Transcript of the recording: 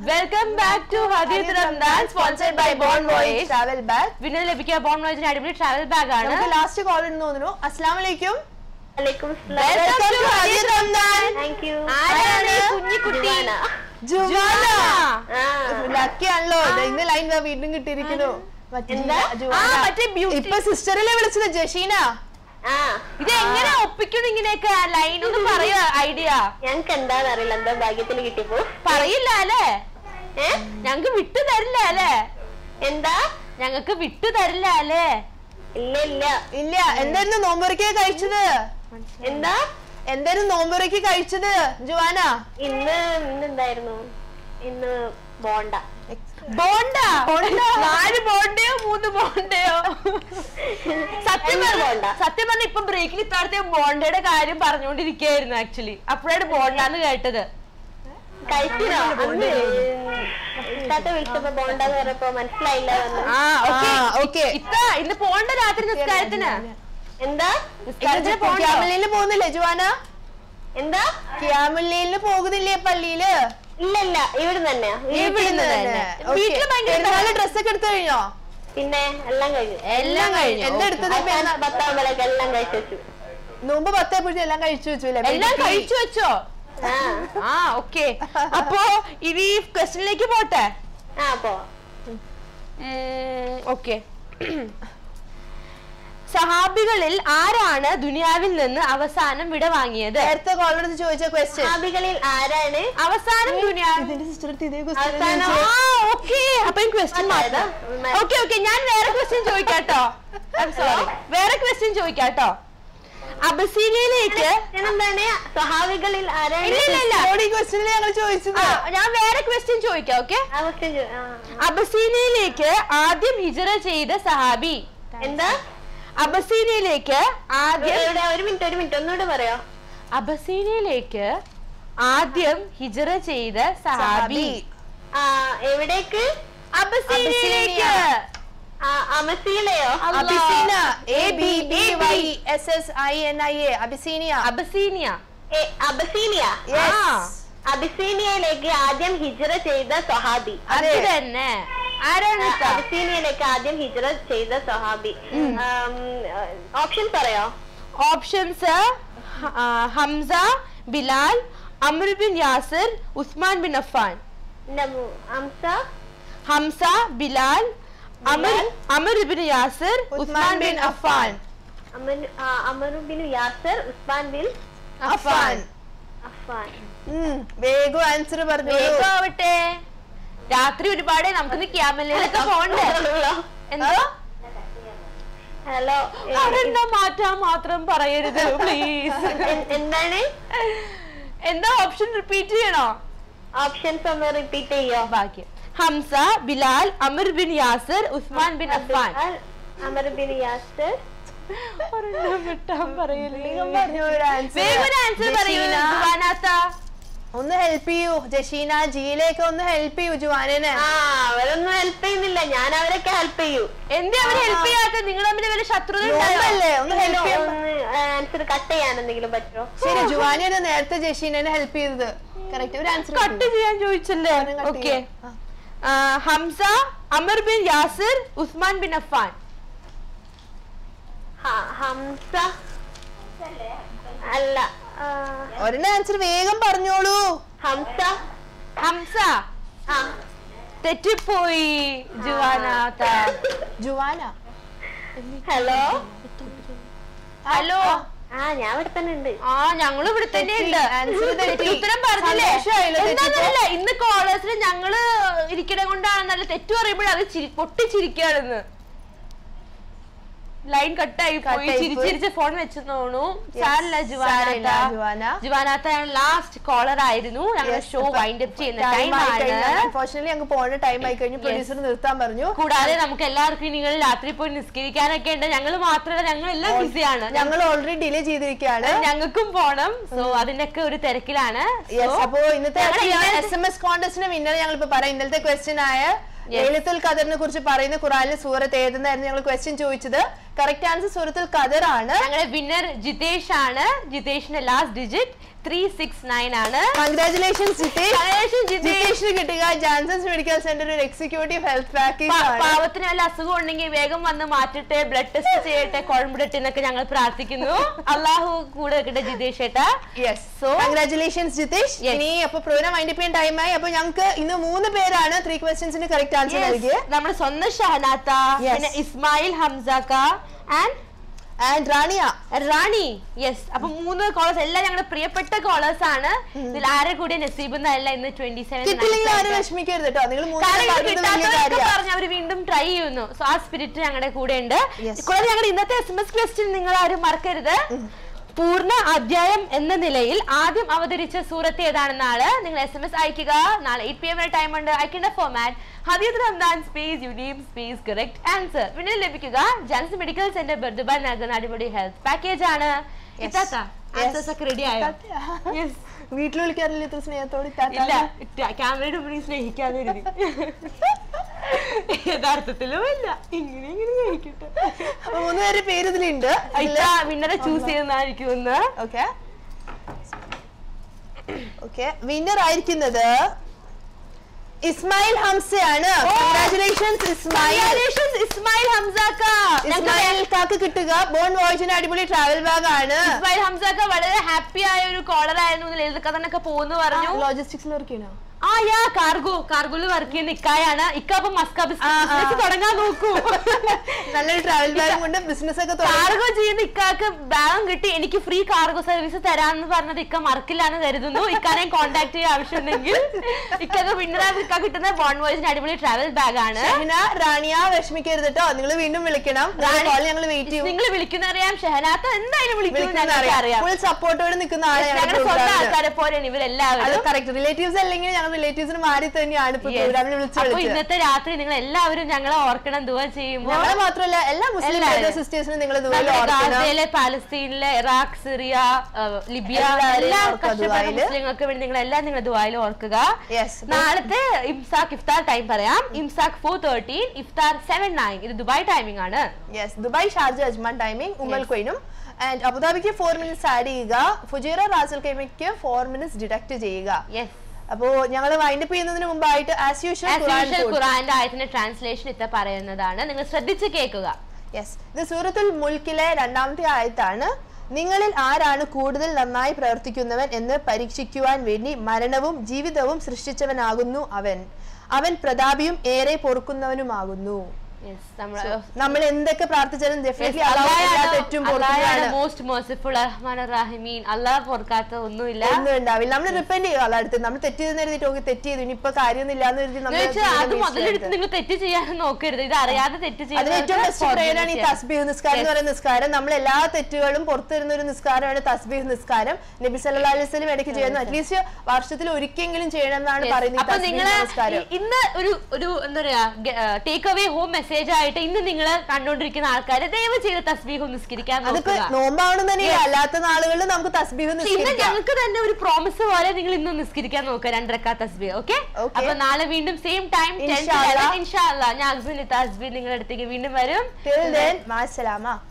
Welcome back to Hadith Ramadan sponsored by Bon Voyage travel bag winner ലഭിക്കുക Bon വോയേജിന്റെ അടിപൊളി travel bag ആണ് നമുക്ക് ലാസ്റ്റ് കോൾ ഉണ്ടെന്ന് തോന്നുന്നു അസ്സാം വലൈക്കും വലൈക്കും Welcome to ഹദീദ് റംദാൻ താങ്ക് യു ആരാണ് കുഞ്ഞിക്കുട്ടി ജുവാന ആ ലക്കി ആണല്ലോ ദേ ഇന്ന് ലൈൻ വീണ്ടും കിട്ടിയിരിക്കുന്നു മറ്റേ എന്താ? ജുവാന. ആ, മറ്റേ beauty. ഇപ്പൊ സിസ്റ്ററിലെ വിളിച്ചത് ജഷീന ആ ഇത് എങ്ങനെ ഒപ്പിക്കണം ഇങ്ങനെയൊക്കെ ലൈൻ ഒന്ന് പറയാ ഐഡിയ ഞങ്ങക്ക് എന്താന്ന് അറിയില്ല എന്താ ഭാഗ്യത്തിന് കിട്ടിയപ്പോ പറയില്ല അല്ലേ ഏ ഞങ്ങക്ക് വിട്ടു തരില്ല അല്ലേ എന്താ ഞങ്ങക്ക് വിട്ടു തരില്ല അല്ലേ ഇല്ല ഇല്ല ഇല്ല എന്തായിരുന്നു നോമ്പുറയ്ക്ക് കഴിച്ചത് എന്താ എന്തായിരുന്നു നോമ്പുറയ്ക്ക് കഴിച്ചത് ജുവാന ഇന്ന് ഇന്ന് എന്തായിരുന്നു ഇന്ന് ബോണ്ട ബോണ്ട നാല് ബോണ്ടയോ മൂന്ന് ബോണ്ടയോ സത്യം എന്ത് പറഞ്ഞ ബോണ്ട? സത്യം പറഞ്ഞ ഇപ്പൊ ബ്രേക്കിൽ ഇത്താഴത്തെ ബോണ്ടയുടെ കാര്യം പറഞ്ഞുകൊണ്ടിരിക്കുകയായിരുന്നു ആക്ച്വലി അപ്പോഴാണ് ബോണ്ടാന്ന് കേട്ടത് കഴിച്ചിനോ അന്ന് ഇത്താത്ത വിളിച്ചപ്പോ ബോണ്ട എന്ന് പറഞ്ഞപ്പോ മനസ്സിലായില്ല എന്ന് ആ ഓക്കെ ആ, okay. ഇത്ത ഇന്ന് പോണ്ട രാത്രി നിസ്കാരത്തിന് എന്താ നിസ്കാരത്തിന് പോണ്ടോ? ക്യാമലിന് പോകുന്നില്ലേ ജുവാന എന്താ ക്യാമലിന് പോകുന്നില്ലേ പള്ളിയില് ഇല്ല ഇല്ല ഇവിടുന്ന് തന്നെയാ ഇവിടുന്ന് തന്നെ. വീട്ടില് ഭയങ്കര ഡ്രസ് ഒക്കെ എടുത്തു കഴിഞ്ഞോ പിന്നെ എല്ലാം കഴിഞ്ഞു എല്ലാം കഴിഞ്ഞു എന്താ എടുത്തത് ഇപ്പൊ എന്നാ? പത്താകുമ്പോഴേക്ക് എല്ലാം കഴിച്ചു വെച്ചു നോമ്പ് പത്തേപ്പോഴും എല്ലാം കഴിച്ചു വെച്ചു അല്ലേ എല്ലാം കഴിച്ചു വെച്ചോ ആ ആ ഓക്കെ അപ്പോ ഇനി ക്വസ്റ്റ്യനിലേക്ക് പോട്ടെ ആ പോ ഓക്കെ സഹാബികളിൽ ആരാണ് ദുനിയാവിൽ നിന്ന് അവസാനം വിട വാങ്ങിയത് നേരത്തെ കോളർ ചോദിച്ച ക്വസ്റ്റ്യൻ ഹാബികളിൽ ആരാണ് അവസാനം ദുനിയാവിൽ ഇതിന്റെ സിസ്റ്റർ ഇതേ അവസാനം ക്വസ്റ്റ്യൻ ഓക്കെ അപ്പൊ ക്വസ്റ്റ്യൻ അതായത് മാത്രം ഓക്കെ ഓക്കെ ഞാൻ വേറെ ക്വസ്റ്റ്യൻ ചോദിക്കാട്ടോ സോറി വേറെ ക്വസ്റ്റ്യൻ ചോദിക്കാട്ടോ അബസീനയിലേക്ക് എന്താണ് സ്വഹാബികളിൽ ആരാണ് ഇല്ല ഇല്ല ഇല്ല ഈ ക്വസ്റ്റ്യനിൽ ഞങ്ങൾ ചോദിച്ചത് ആ, ഞാൻ വേറെ ക്വസ്റ്റ്യൻ ചോദിക്കാം ഓക്കെ ആ question ചോ- ആ. അബസീനയിലേക്ക് ആദ്യം ഹിജറ ചെയ്ത സഹാബി എന്താ അബസീനയിലേക്ക് ആദ്യം എവിടെ ഒരു മിനിറ്റ് ഒരു മിനിറ്റ് ഒന്നുകൂടെ പറയോ അബസീനയിലേക്ക് ആദ്യം ഹിജറ ചെയ്ത സഹാബി ആ എവിടേക്ക് അബസീനയിലേക്ക് ആ അമസീലയോ Abyssinia A B B Y S S I N I A Abyssinia Abyssinia ഏ, അബസീനിയ Yes. ആ. അബിസീനിയയിലേക്ക് ആദ്യം ഹിജറ ചെയ്ത സ്വഹാബി അത് അതെ. തന്നെ ആരാണ് ആ, ഇത്ത? അബിസീനിയയിലേക്ക് ആദ്യം ഹിജറ ചെയ്ത സ്വഹാബി ഓപ്ഷൻ പറയോ ഓപ്ഷൻസ് ആ, Hamza Bilal Amar bin Yasir Usman bin Affan എന്റെ മു- Hamza Hamza Bilal Amar Amar bin Yasir Usman bin Affan അമൻ- ആ, Amru bin Yasar Usman bin Affan Affan ഉം, വേഗം ആൻസർ പറഞ്ഞു വേഗം ആവട്ടെ രാത്രി ഒരുപാട് നമുക്കിന്ന് ക്യാമലയിലൊക്കെ പോണ്ടേ എന്തോ ഹലോ അതെന്താ മാറ്റാൻ മാത്രം പറയരുത് പ്ലീസ് എന്താണ് എന്താ ഓപ്ഷൻ റിപ്പീറ്റ് ചെയ്യണോ ഓപ്ഷൻസ് ഒന്ന് റിപ്പീറ്റ് ചെയ്യോ ബാക്കി Hamza Bilal Amar bin Yasir Usman bin Affan Amru bin Yasar ഒരെണ്ണം വിട്ടാൻ പറയല്ലേ വേഗം പറഞ്ഞു ഒരു answer. വേഗം ഒരു ആൻസർ പറയൂ ജസീന, ജുവാനാത്ത ഒന്ന് ഹെൽപ്പ് ചെയ്യൂ ജഷീന ജീലയൊക്കെ ഒന്ന് ഹെൽപ്പ് ചെയ്യൂ ജുവാനെ ആ അവരൊന്നും ഹെൽപ്പ് ചെയ്യുന്നില്ല ഞാൻ അവരൊക്കെ ഹെൽപ്പ് ചെയ്യൂ എന്തേ അവർ ഹെൽപ്പ് ചെയ്യാത്ത നിങ്ങൾ തമ്മിൽ വല്ല ശത്രുത ഉണ്ടായോ? നോമ്പല്ലേ ഒന്ന് ഹെൽപ്പ് ചെയ്യാൻ ഒന്ന് ആൻസർ കട്ട് ചെയ്യാൻ എന്തെങ്കിലും പറ്റുമോ ശരി ജുവാനിയാണ് നേരത്തെ ജഷീനെ ഹെൽപ്പ് ചെയ്തത് കറക്റ്റ് ഒരു ആൻസർ കട്ട് ചെയ്യാൻ ചോദിച്ചല്ലേ cut ഓക്കെ ചെയ്യാം. Hamza Amar bin Yasir Usman bin Affan ഹ- ഹംസ അല്ല ആ, ഒരെണ്ണം ആൻസർ വേഗം പറഞ്ഞോളൂ ഹംസ ഹംസ ആ തെറ്റിപ്പോയി ജുവാനാത്ത ജുവാന ഹലോ ഹലോ ആ ഞാൻ ഇവിടെ തന്നെ ഉണ്ട് ആ ഞങ്ങൾ ഇവിടെ തന്നെ ഉണ്ട് തെറ്റി. Answer തെറ്റി. ഉത്തരം പറഞ്ഞില്ലേ സന്തോഷമായല്ലോ എന്താന്നറിയില്ല ഇന്ന് കോളേജിൽ ഞങ്ങള് ഇരിക്കണ കൊണ്ടാണ് നല്ല തെറ്റു പറയുമ്പോഴേ അത് ചിരി- പൊട്ടിച്ചിരിക്കുകയാണെന്ന് ലൈൻ കട്ടായി പോയി Cut ആയി പോയി. ചിരിച്ചിരിച്ച് ഫോൺ വെച്ച് തോന്നു സാരല്ല സാരമില്ല, ജുവാനാത്ത ജുവാന. ജുവാനാത്ത ലാസ്റ്റ് കോളർ ആയിരുന്നു ഞങ്ങളുടെ ഷോ വൈൻഡ് അപ്പ് ചെയ്യുന്ന ടൈം ആണ് അൺഫോർച്ചുനേറ്റ്ലി ഞങ്ങൾക്ക് പോകേണ്ട ടൈം ആയി കഴിഞ്ഞു പ്രൊഡ്യൂസർ നിർത്താൻ പറഞ്ഞു കൂടാതെ നമുക്ക് എല്ലാവർക്കും നിങ്ങൾ രാത്രി പോയി നിസ്കരിക്കാനൊക്കെ ഉണ്ട് ഞങ്ങൾ മാത്രമല്ല ഞങ്ങൾ എല്ലാം ബിസിയാണ് ഞങ്ങൾ ഓൾറെഡി ഡിലേ ചെയ്തിരിക്കുകയാണ് ഞങ്ങൾക്കും പോണം സോ അതിനൊക്കെ ഒരു തിരക്കിലാണ് So, യെസ് അപ്പോ ഇന്നത്തെ ഞങ്ങളുടെ ഇന്നലത്തെ- എസ് എം എസ് കോൺടെസ്റ്റിന്റെ വിന്നർ ഞങ്ങൾ ഇപ്പൊ പറയാം ഇന്നലത്തെ ക്വസ്റ്റ്യൻ ആയ ലൈലത്തുൽ ഖദറിനെ കുറിച്ച് പറയുന്ന ഖുറാനിലെ സൂറത്ത് ഏതെന്നായിരുന്നു ഞങ്ങൾ ക്വസ്റ്റ്യൻ ചോദിച്ചത് കറക്റ്റ് ആൻസർ സൂറത്തുൽ ഖദർ ആണ് ഞങ്ങളുടെ വിന്നർ ജിതേഷ് ആണ് ജിതേഷിന്റെ last digit three six nine ആണ് കൺഗ്രാറ്റുലേഷൻസ് ജിതേഷ് Congratulations, ജിതേഷ്. ജിതേഷിന് കിട്ടുക ജാൻസൺസ് മെഡിക്കൽ സെന്റർ ഒരു എക്സിക്യൂട്ടീവ് ഹെൽത്ത് പാക്കേജ് പാ- ആണ് പാവത്തിന് വല്ല അസുഖം ഉണ്ടെങ്കിൽ വേഗം വന്ന് മാറ്റട്ടെ ബ്ലഡ് ടെസ്റ്റ് ചെയ്യട്ടെ കുഴമ്പിടട്ടെ എന്നൊക്കെ ഞങ്ങൾ പ്രാർത്ഥിക്കുന്നു അള്ളാഹു കൂടെ വെക്കട്ടെ ജിതേഷ് ഏട്ടാ yes So- congratulations Jithesh Yes. ഇനി അപ്പൊ പ്രോഗ്രാം വൈൻഡപ്പ് ചെയ്യാൻ ടൈമായി അപ്പൊ ഞങ്ങൾക്ക് ഇന്ന് മൂന്ന് പേരാണ് ത്രീ ക്വസ്റ്റ്യൻസിന് കറക്റ്റ് ആൻസർ നൽകിയത് നമ്മുടെ സ്വന്തം ഷഹനാത്ത Yes. പിന്നെ ഇസ്മായിൽ ഹംസാക്ക and and Rania Rani yes അപ്പൊ മൂന്ന് കോളേഴ്സ് എല്ലാം ഞങ്ങളുടെ പ്രിയപ്പെട്ട കോളേഴ്സ് ആണ് ഇതിൽ ആരെ കൂടിയ നസീബ് എന്നല്ല ഇന്ന് ട്വന്റി കിട്ടില്ലെങ്കിൽ ആരും സെവൻ വിഷമിക്കരുത് കേട്ടോ നിങ്ങൾ മൂന്ന് കാരണം ഇത് പറഞ്ഞത് വലിയ കിട്ടാത്തവരൊക്കെ കാര്യമാണ് പറഞ്ഞ് അവര് വീണ്ടും ട്രൈ ചെയ്യുന്നു സോ ആ സ്പിരിറ്റ് ഞങ്ങളുടെ കൂടെ ഉണ്ട് Yes. കൂടാതെ ഞങ്ങളുടെ ഇന്നത്തെ എസ് എം എസ് ക്വസ്റ്റ്യൻ നിങ്ങൾ ആരും മറക്കരുത് പൂർണ്ണ അധ്യായം എന്ന നിലയിൽ ആദ്യം അവതരിച്ച സൂറത്ത് ഏതാണെന്നാണ് നിങ്ങൾ എസ് എം എസ് അയക്കുക നാളെ എയ്റ്റ് പി എം വരെ ടൈം ഉണ്ട് അയക്കേണ്ട format Hadith Ramadan space you name space correct answer പിന്നെ ലഭിക്കുക ജാൻസ് മെഡിക്കൽ സെന്റർ ബർദുബാൻ നൽകുന്ന അടിപൊളി ഹെൽത്ത് പാക്കേജ് ആണ് ഇത്താത്ത ആൻസേഴ്സ് ഒക്കെ റെഡി ആയോ യെസ് വീട്ടിൽ വിളിക്കാറില്ല ഇത്ര സ്നേഹത്തോടെ ഇല്ല ക്യാമറയുടെ മുന്നിൽ സ്നേഹിക്കാതെ ഇരുതി. യഥാർത്ഥത്തിലും ഇല്ല ഇങ്ങനെ ഇങ്ങനെ സ്നേഹിക്കട്ടെ അപ്പൊ മൂന്ന് പേരുടെ പേര് ഇതിലുണ്ട് ഇത്ത വിന്നറെ ചൂസ് ചെയ്യുന്നതായിരിക്കും ഒന്ന് ഓക്കെ ഓക്കെ വിന്നർ ആയിരിക്കുന്നത് ഇസ്മായിൽ ഹംസയാണ് കൺഗ്രാറ്റുലേഷൻസ് ഇസ്മായിൽ Congratulations, ഇസ്മായിൽ ഹംസാക്ക ഇസ്മായിൽ കാക്ക് കിട്ടുക ബോൺ വോയിസിന് അടിപൊളി ട്രാവൽ ബാഗ് ആണ് ഇസ്മായിൽ ഹംസാക്ക വളരെ ഹാപ്പി ആയ ഒരു കോളർ ആയിരുന്നു ലളിതക്കഥനൊക്കെ പോകുന്നു പറഞ്ഞു ലോജിസ്റ്റിക്സിൽ വർക്ക് ചെയ്യണോ ആ യാ കാർഗോ കാർഗോയിൽ വർക്ക് ചെയ്യുന്ന ഇക്കായാണ് ഇക്ക അപ്പൊ മസ്ക ബിസിനസ് തുടങ്ങാൻ നോക്കൂ നല്ലൊരു ട്രാവൽ ബാഗ് കൊണ്ട് ബിസിനസ് ഒക്കെ തുടങ്ങി കാർഗോ ചെയ്യുന്ന ഇക്കാക്ക് ബാഗം കിട്ടി എനിക്ക് ഫ്രീ കാർഗോ സർവീസ് തരാന്ന് പറഞ്ഞത് ഇക്ക മറക്കില്ലാന്ന് കരുതുന്നു ഇക്കാനെ കോൺടാക്ട് ചെയ്യാൻ ആവശ്യമുണ്ടെങ്കിൽ ഇക്കൊക്കെ വിന്നറാ ഇക്ക കിട്ടുന്ന ബോൺ വോയിസിന്റെ അടിപൊളി ട്രാവൽ ബാഗ് ആണ് ഷഹന റാണിയ വിഷമിക്കരുത് കേട്ടോ നിങ്ങൾ വീണ്ടും വിളിക്കണം ഞങ്ങൾ വെയിറ്റ് ചെയ്യും നിങ്ങൾ വിളിക്കുന്നറിയാം ഷഹനാത്ത എന്തായാലും വിളിക്കുന്നു വിളിക്കുന്ന ഞങ്ങൾക്ക് അറിയാം ഫുൾ സപ്പോർട്ടോടെ നിൽക്കുന്ന ആളെ ഞങ്ങളുടെ സ്വന്തം ഞങ്ങൾ ആൾക്കാരെ പോലെയാണ് അത് ഇവരെല്ലാവരും കറക്റ്റ് റിലേറ്റീവ്സ് അല്ലെങ്കിൽ ഞങ്ങൾ റിലേറ്റീവ്സിന് മാറി തന്നെയാണ് ഇപ്പൊ Yes. പ്രോഗ്രാമിൽ വിളിച്ചു അപ്പൊ വിളിച്ചത് ഇന്നത്തെ രാത്രി നിങ്ങൾ എല്ലാവരും ഞങ്ങളെ ഓർക്കണം ദുവ ചെയ്യുമ്പോൾ ഞങ്ങളെ മാത്രമല്ല എല്ലാ മുസ്ലിം എല്ലാവരും. സിസ്റ്റേഴ്സിനും നിങ്ങൾ ഇതുപോലെ നമ്മുടെ ഓർക്കണം ഗാസയിലെ പാലസ്തീനിലെ ഇറാഖ് സിറിയ ആ, ലിബിയ എല്ലാവരെയും എല്ലാ ഓർക്കുക കഷ്ടപ്പെട്ട ദുആയില്. മുസ്ലിങ്ങൾക്ക് വേണ്ടി നിങ്ങൾ എല്ലാം നിങ്ങൾ ദുബായിൽ ഓർക്കുക Yes. നാളത്തെ ഇംസാക്ക് ഇഫ്താർ ടൈം പറയാം ഇംസാക്ക് ഫോർ തേർട്ടീൻ ഇഫ്താർ സെവൻ നയൻ ഇത് ദുബായ് ടൈമിംഗ് ആണ് yes Dubai Sharjah Ajman timing ഉമ്മൽ കൊയിനും ആൻഡ് അബുദാബിക്ക് ഫോർ മിനിറ്റ്സ് ആഡ് ചെയ്യുക ഫുജീറ റാസൽ കൈമയ്ക്ക് ഫോർ മിനിറ്റ്സ് ഡിഡക്ട് ചെയ്യുക യെസ് അപ്പോ ഞങ്ങൾ വൈൻഡപ്പ് ചെയ്യുന്നതിന് മുമ്പായിട്ട് ആസ് യൂഷ്വൽ ഖുറാന്റെ ആയത്തിന്റെ ട്രാൻസ്ലേഷൻ ഇത്ത പറയുന്നതാണ് നിങ്ങൾ ശ്രദ്ധിച്ച് കേൾക്കുക യെസ് ഇത് സൂറത്തുൽ മുൽക്കിലെ രണ്ടാമത്തെ ആയത്താണ് നിങ്ങളിൽ ആരാണ് കൂടുതൽ നന്നായി പ്രവർത്തിക്കുന്നവൻ എന്ന് പരീക്ഷിക്കുവാൻ വേണ്ടി മരണവും ജീവിതവും സൃഷ്ടിച്ചവനാകുന്നു അവൻ അവൻ പ്രതാപിയും ഏറെ പൊറുക്കുന്നവനുമാകുന്നു യെസ് നമ്മൾ നമ്മൾ എന്തൊക്കെ പ്രാർത്ഥിച്ചാലും ഡെഫിനറ്റ്ലി എല്ലാ തെറ്റും പൊറുക്കുന്നതാണ് മോസ്റ്റ് മേഴ്സിഫുൾ റഹ്മാൻ റഹീമീൻ അള്ളാഹ് പൊറുക്കാത്ത ഒന്നുമില്ല ഒന്നും ഉണ്ടാവില്ല നമ്മൾ റിപ്പൻഡ് ചെയ്യുക അല്ല അടുത്ത് നമ്മൾ തെറ്റ് ചെയ്തെന്ന് എഴുതിയിട്ട് ഓക്കെ തെറ്റ് ചെയ്തു ഇനിയിപ്പോ കാര്യമൊന്നുമില്ല എന്ന് എഴുതി എന്ന് വെച്ചാൽ അത് മുതലെടുത്ത് നിങ്ങൾ തെറ്റ് ചെയ്യാൻ നോക്കരുത് ഇത് അറിയാതെ തെറ്റ് അതിന് ഏറ്റവും ബെസ്റ്റ് പ്രേയറാണ് ഈ ചെയ്യുന്നത് തസ്ബീഹ് നിസ്കാരം എന്ന് പറയുന്ന നിസ്കാരം നമ്മൾ എല്ലാ തെറ്റുകളും പുറത്തു വരുന്ന ഒരു നിസ്കാരമാണ് തസ്ബീഹ് നിസ്കാരം നബി സല്ലല്ലാഹു അലൈഹി വസല്ലം ഇടയ്ക്ക് ചെയ്യുന്നു അറ്റ്ലീസ്റ്റ് വർഷത്തിൽ ഒരിക്കലെങ്കിലും ചെയ്യണം എന്നാണ് പറയുന്നത് ഈ അപ്പൊ തസ്ബീഹ് നിങ്ങള് നിസ്കാരം ഇ- ഇന്ന് ഒരു ഒരു എന്താ പറയാ ടേക്ക് അവേ ഹോം മെസ്സേജ് ആയിട്ട് ഇന്ന് നിങ്ങൾ കണ്ടുകൊണ്ടിരിക്കുന്ന ആൾക്കാരെ ദയവ് ചെയ്ത് തസ്ബീഹ് നിസ്കരിക്കാൻ അതിപ്പോ നോക്കുക നോമ്പാവണം തന്നെ അല്ലാത്ത നാളുകളിൽ നമുക്ക് തസ്ബീഹ് പക്ഷെ ഇന്ന് നിസ്കരിക്കാം ഞങ്ങൾക്ക് തന്നെ ഒരു പ്രോമിസ് പോലെ നിങ്ങൾ ഇന്ന് നിസ്കരിക്കാൻ നോക്കുക രണ്ടരക്കാ തസ്ബീഹ് ഓക്കെ Okay. അപ്പൊ നാളെ വീണ്ടും സെയിം ടൈം ഇൻഷാ അല്ലാ. ഇൻഷാല്ല ഞാൻ അക്സുൽ തസ്ബീഹ് നിങ്ങളുടെ അടുത്തേക്ക് വീണ്ടും വരും ടിൽ ദെൻ മാസലാമ